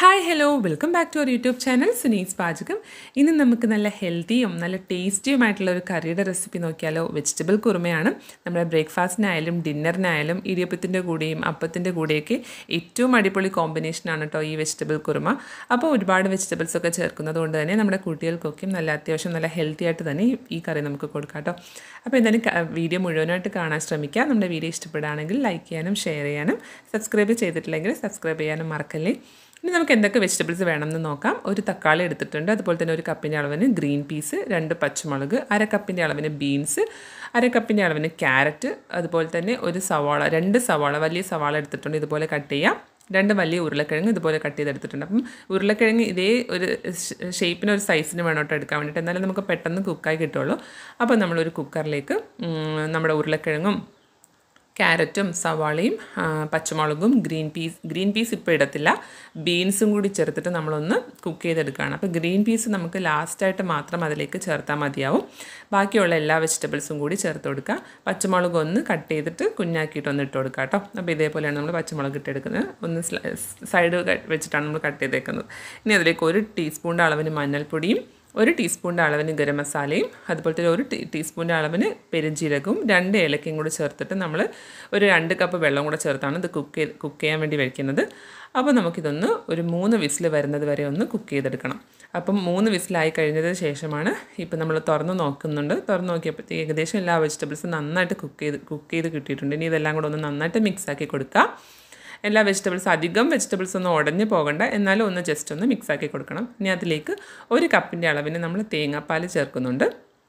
hi hello welcome back to our YouTube channel Sunees പാചകം ഇന്ന് നമുക്ക് നല്ല ഹെൽത്തിയും നല്ല ടേസ്റ്റിയുമായിട്ടുള്ള ഒരു കറിയുടെ റെസിപ്പി നോക്കിയാലോ വെജിറ്റബിൾ കുറുമയാണ് നമ്മുടെ ബ്രേക്ക്ഫാസ്റ്റിനായാലും ഡിന്നറിനായാലും ഇടിയപ്പത്തിൻ്റെ കൂടെയും അപ്പത്തിൻ്റെ കൂടെയൊക്കെ ഏറ്റവും അടിപൊളി കോമ്പിനേഷനാണ് കേട്ടോ ഈ വെജിറ്റബിൾ കുറുമ അപ്പോൾ ഒരുപാട് വെജിറ്റബിൾസ് ഒക്കെ ചേർക്കുന്നത് കൊണ്ട് തന്നെ നമ്മുടെ കുട്ടികൾക്കൊക്കെയും നല്ല അത്യാവശ്യം നല്ല ഹെൽത്തി ആയിട്ട് തന്നെ ഈ- ഈ കറി നമുക്ക് കൊടുക്കാം കേട്ടോ അപ്പോൾ എന്തായാലും ക- വീഡിയോ മുഴുവനായിട്ട് കാണാൻ ശ്രമിക്കുക നമ്മുടെ വീഡിയോ ഇഷ്ടപ്പെടുകയാണെങ്കിൽ ലൈക്ക് ചെയ്യാനും ഷെയർ ചെയ്യാനും സബ്സ്ക്രൈബ് ചെയ്തിട്ടില്ലെങ്കിൽ സബ്സ്ക്രൈബ് ചെയ്യാനും മറക്കല്ലേ ഇനി നമുക്ക് എന്തൊക്കെ വെജിറ്റബിൾസ് വേണമെന്ന് നോക്കാം ഒരു തക്കാളി എടുത്തിട്ടുണ്ട് അതുപോലെ തന്നെ ഒരു കപ്പിൻ്റെ അളവിന് ഗ്രീൻ പീസ് രണ്ട് പച്ചമുളക് അര കപ്പിൻ്റെ അളവിന് ബീൻസ് അര കപ്പിൻ്റെ അളവിന് ക്യാരറ്റ് അതുപോലെ തന്നെ ഒരു സവാള രണ്ട് സവാള വലിയ സവാള എടുത്തിട്ടുണ്ട് ഇതുപോലെ കട്ട് ചെയ്യാം രണ്ട് വലിയ ഉരുളക്കിഴങ്ങ് ഇതുപോലെ കട്ട് ചെയ്തെടുത്തിട്ടുണ്ട് അപ്പം ഉരുളക്കിഴങ്ങ് ഇതേ ഒരു ഷേപ്പിന് ഒരു സൈസിന് വേണം കേട്ടോ എടുക്കാൻ വേണ്ടിയിട്ട് എന്നാലും നമുക്ക് പെട്ടെന്ന് കുക്കായി കിട്ടുള്ളൂ അപ്പോൾ നമ്മളൊരു കുക്കറിലേക്ക് ഉം, നമ്മുടെ ഉരുളക്കിഴങ്ങും ക്യാരറ്റും സവാളയും ആ, പച്ചമുളകും ഗ്രീൻ പീസ് ഗ്രീൻ പീസ് ഇപ്പോൾ ഇടത്തില്ല ബീൻസും കൂടി ചേർത്തിട്ട് നമ്മളൊന്ന് കുക്ക് ചെയ്തെടുക്കുകയാണ് അപ്പോൾ ഗ്രീൻ പീസ് നമുക്ക് ലാസ്റ്റായിട്ട് മാത്രം അതിലേക്ക് ചേർത്താൽ മതിയാവും ബാക്കിയുള്ള എല്ലാ വെജിറ്റബിൾസും കൂടി ചേർത്ത് കൊടുക്കുക പച്ചമുളക് ഒന്ന് കട്ട് ചെയ്തിട്ട് കുഞ്ഞാക്കിയിട്ട് ഒന്ന് ഇട്ട് കൊടുക്കുക കേട്ടോ അപ്പോൾ ഇതേപോലെയാണ് നമ്മൾ പച്ചമുളക് ഇട്ടെടുക്കുന്നത് ഒന്ന് സൈഡ് വെച്ചിട്ടാണ് നമ്മൾ കട്ട് ചെയ്തേക്കുന്നത് ഇനി അതിലേക്ക് ഒരു ടീസ്പൂണിൻ്റെ അളവിന് മഞ്ഞൾപ്പൊടിയും ഒരു ടീസ്പൂണിൻ്റെ അളവിന് ഗരം മസാലയും അതുപോലെ തന്നെ ഒരു ടീ ടീസ്പൂണിൻ്റെ അളവിന് പെരുംജീരകവും രണ്ട് ഏലക്കയും കൂടി ചേർത്തിട്ട് നമ്മൾ ഒരു രണ്ട് കപ്പ് വെള്ളം കൂടെ ചേർത്താണ് ഇത് കുക്ക് ചെയ്ത് കുക്ക് ചെയ്യാൻ വേണ്ടി വയ്ക്കുന്നത് അപ്പോൾ നമുക്കിതൊന്ന് ഒരു മൂന്ന് വിസിൽ വരുന്നത് വരെ ഒന്ന് കുക്ക് ചെയ്തെടുക്കണം അപ്പം മൂന്ന് വിസിലായി കഴിഞ്ഞതിന് ശേഷമാണ് ഇപ്പം നമ്മൾ തുറന്ന് നോക്കുന്നുണ്ട് തുറന്ന് നോക്കിയപ്പോഴത്തേക്ക് ഏകദേശം എല്ലാ വെജിറ്റബിൾസും നന്നായിട്ട് കുക്ക് ചെയ്ത് കുക്ക് ചെയ്ത് കിട്ടിയിട്ടുണ്ട് ഇനി ഇതെല്ലാം കൂടെ ഒന്ന് നന്നായിട്ട് മിക്സ് ആക്കി കൊടുക്കുക എല്ലാ വെജിറ്റബിൾസ് അധികം വെജിറ്റബിൾസ് ഒന്നും ഉടഞ്ഞു പോകണ്ട എന്നാലും ഒന്ന് ജസ്റ്റ് ഒന്ന് മിക്സ് ആക്കി കൊടുക്കണം ഇനി അതിലേക്ക് ഒരു കപ്പിൻ്റെ അളവിന് നമ്മൾ തേങ്ങാപ്പാൽ ചേർക്കുന്നുണ്ട്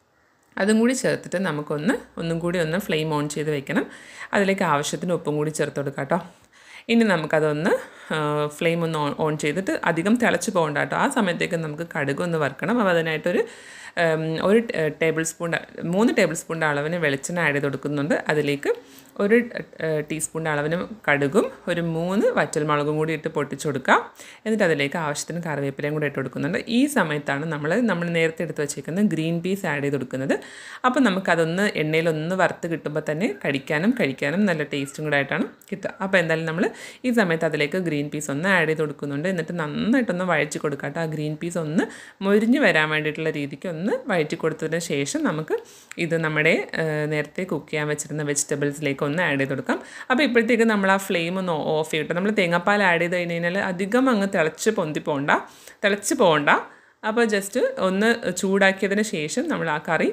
അതും കൂടി ചേർത്തിട്ട് നമുക്കൊന്ന് ഒന്നും കൂടി ഒന്ന് ഫ്ലെയിം ഓൺ ചെയ്ത് വെക്കണം അതിലേക്ക് ആവശ്യത്തിന് ഉപ്പും കൂടി ചേർത്ത് കൊടുക്കാം കേട്ടോ ഇനി നമുക്കതൊന്ന് ഫ്ലെയിം ഒന്ന് ഓൺ ഓൺ ചെയ്തിട്ട് അധികം തിളച്ച് പോകണ്ട കേട്ടോ ആ സമയത്തേക്ക് നമുക്ക് കടുക് ഒന്ന് വറുക്കണം അപ്പോൾ അതിനായിട്ടൊരു ഉം, ഒരു ടേബിൾ സ്പൂൺ മൂന്ന് ടേബിൾ സ്പൂണിൻ്റെ അളവിന് വെളിച്ചെണ്ണ ആഡ് ചെയ്ത് കൊടുക്കുന്നുണ്ട് അതിലേക്ക് ഒരു ടീസ്പൂണിൻ്റെ അളവിന് കടുകും ഒരു മൂന്ന് വറ്റൽമുളകും കൂടി ഇട്ട് പൊട്ടിച്ച് കൊടുക്കുക എന്നിട്ട് അതിലേക്ക് ആവശ്യത്തിന് കറിവേപ്പിലയും കൂടി ഇട്ട് കൊടുക്കുന്നുണ്ട് ഈ സമയത്താണ് നമ്മൾ നമ്മൾ നേരത്തെ എടുത്ത് വെച്ചേക്കുന്ന ഗ്രീൻ പീസ് ആഡ് ചെയ്ത് കൊടുക്കുന്നത് അപ്പോൾ നമുക്കതൊന്ന് എണ്ണയിലൊന്ന് വറുത്ത് കിട്ടുമ്പോൾ തന്നെ കഴിക്കാനും കഴിക്കാനും നല്ല ടേസ്റ്റും കൂടെ ആയിട്ടാണ് കിട്ടുക അപ്പോൾ എന്തായാലും നമ്മൾ ഈ സമയത്ത് അതിലേക്ക് ഗ്രീൻ പീസ് ഒന്ന് ആഡ് ചെയ്ത് കൊടുക്കുന്നുണ്ട് എന്നിട്ട് നന്നായിട്ടൊന്ന് വഴറ്റി കൊടുക്കുക കേട്ടോ ആ ഗ്രീൻ പീസ് ഒന്ന് മൊരിഞ്ഞ് വരാൻ വേണ്ടിയിട്ടുള്ള രീതിക്ക് ഒന്ന് വഴറ്റി കൊടുത്തതിന് ശേഷം നമുക്ക് ഇത് നമ്മുടെ ആ, നേരത്തെ കുക്ക് ചെയ്യാൻ വെച്ചിരുന്ന വെജിറ്റബിൾസിലേക്ക് ഒന്ന് ആഡ് ചെയ്ത് കൊടുക്കാം അപ്പോൾ ഇപ്പോഴത്തേക്ക് നമ്മൾ ആ ഫ്ലെയിം ഒന്ന് ഓഫ് ചെയ്തിട്ട് നമ്മൾ തേങ്ങാപ്പാൽ ആഡ് ചെയ്ത് കഴിഞ്ഞ് കഴിഞ്ഞാൽ അധികം അങ്ങ് തിളച്ച് പൊന്തി പോകണ്ട തിളച്ച് പോകണ്ട അപ്പോൾ ജസ്റ്റ് ഒന്ന് ചൂടാക്കിയതിന് ശേഷം നമ്മൾ ആ കറി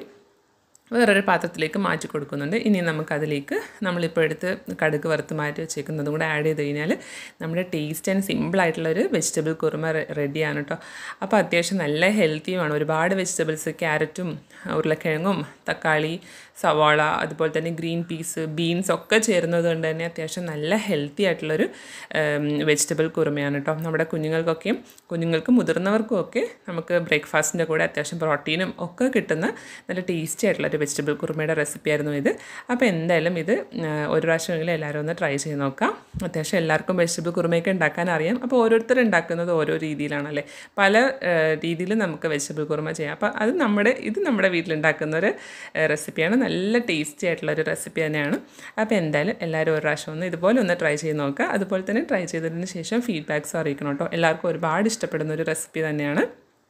വേറൊരു പാത്രത്തിലേക്ക് മാറ്റി കൊടുക്കുന്നുണ്ട് ഇനി നമുക്കതിലേക്ക് നമ്മളിപ്പോൾ എടുത്ത് കടുക് വറുത്ത് മാറ്റി വെച്ചേക്കുന്നതും കൂടെ ആഡ് ചെയ്ത് കഴിഞ്ഞാൽ നമ്മുടെ ടേസ്റ്റ് ആൻഡ് സിമ്പിളായിട്ടുള്ളൊരു വെജിറ്റബിൾ കുറുമ റെഡിയാണ് കേട്ടോ അപ്പോൾ അത്യാവശ്യം നല്ല ഹെൽത്തിയുമാണ് ഒരുപാട് വെജിറ്റബിൾസ് ക്യാരറ്റും ഉരുളക്കിഴങ്ങും തക്കാളി സവാള അതുപോലെ തന്നെ ഗ്രീൻ പീസ് ബീൻസ് ഒക്കെ ചേരുന്നത് കൊണ്ട് തന്നെ അത്യാവശ്യം നല്ല ഹെൽത്തി ആയിട്ടുള്ളൊരു വെജിറ്റബിൾ കുറുമയാണ് കേട്ടോ നമ്മുടെ കുഞ്ഞുങ്ങൾക്കൊക്കെയും കുഞ്ഞുങ്ങൾക്കും മുതിർന്നവർക്കും ഒക്കെ നമുക്ക് ബ്രേക്ക്ഫാസ്റ്റിൻ്റെ കൂടെ അത്യാവശ്യം പ്രോട്ടീനും ഒക്കെ കിട്ടുന്ന നല്ല ടേസ്റ്റി ആയിട്ടുള്ളൊരു വെജിറ്റബിൾ കുറുമയുടെ റെസിപ്പി ആയിരുന്നു ഇത് അപ്പോൾ എന്തായാലും ഇത് ആ, ഒരു പ്രാവശ്യമെങ്കിലും എല്ലാവരും ഒന്ന് ട്രൈ ചെയ്ത് നോക്കാം അത്യാവശ്യം എല്ലാവർക്കും വെജിറ്റബിൾ കുറുമയൊക്കെ ഉണ്ടാക്കാൻ അറിയാം അപ്പോൾ ഓരോരുത്തർ ഉണ്ടാക്കുന്നത് ഓരോ രീതിയിലാണല്ലേ പല രീതിയിൽ നമുക്ക് വെജിറ്റബിൾ കുറുമ ചെയ്യാം അപ്പോൾ അത് നമ്മുടെ ഇത് നമ്മുടെ വീട്ടിലുണ്ടാക്കുന്ന ഒരു റെസിപ്പിയാണ് നല്ല ടേസ്റ്റി ആയിട്ടുള്ള ഒരു റെസിപ്പി തന്നെയാണ് അപ്പോൾ എന്തായാലും എല്ലാവരും ഒരു പ്രാവശ്യം ഒന്ന് ഇതുപോലെ ഒന്ന് ട്രൈ ചെയ്ത് നോക്കുക അതുപോലെ തന്നെ ട്രൈ ചെയ്തതിന് ശേഷം ഫീഡ്ബാക്ക്സ് അറിയിക്കണം കേട്ടോ എല്ലാവർക്കും ഒരുപാട് ഇഷ്ടപ്പെടുന്ന ഒരു റെസിപ്പി തന്നെയാണ്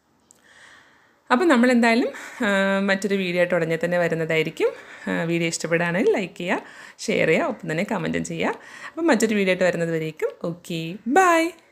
അപ്പോൾ നമ്മളെന്തായാലും ആ, മറ്റൊരു വീഡിയോ ആയിട്ട് ഉടനെ തന്നെ വരുന്നതായിരിക്കും ആ, വീഡിയോ ഇഷ്ടപ്പെടുകയാണെങ്കിൽ ലൈക്ക് ചെയ്യുക ഷെയർ ചെയ്യുക ഒപ്പം തന്നെ കമൻറ്റും ചെയ്യുക അപ്പോൾ മറ്റൊരു വീഡിയോ ആയിട്ട് വരുന്നത് വരേക്കും ഓക്കെ ബൈ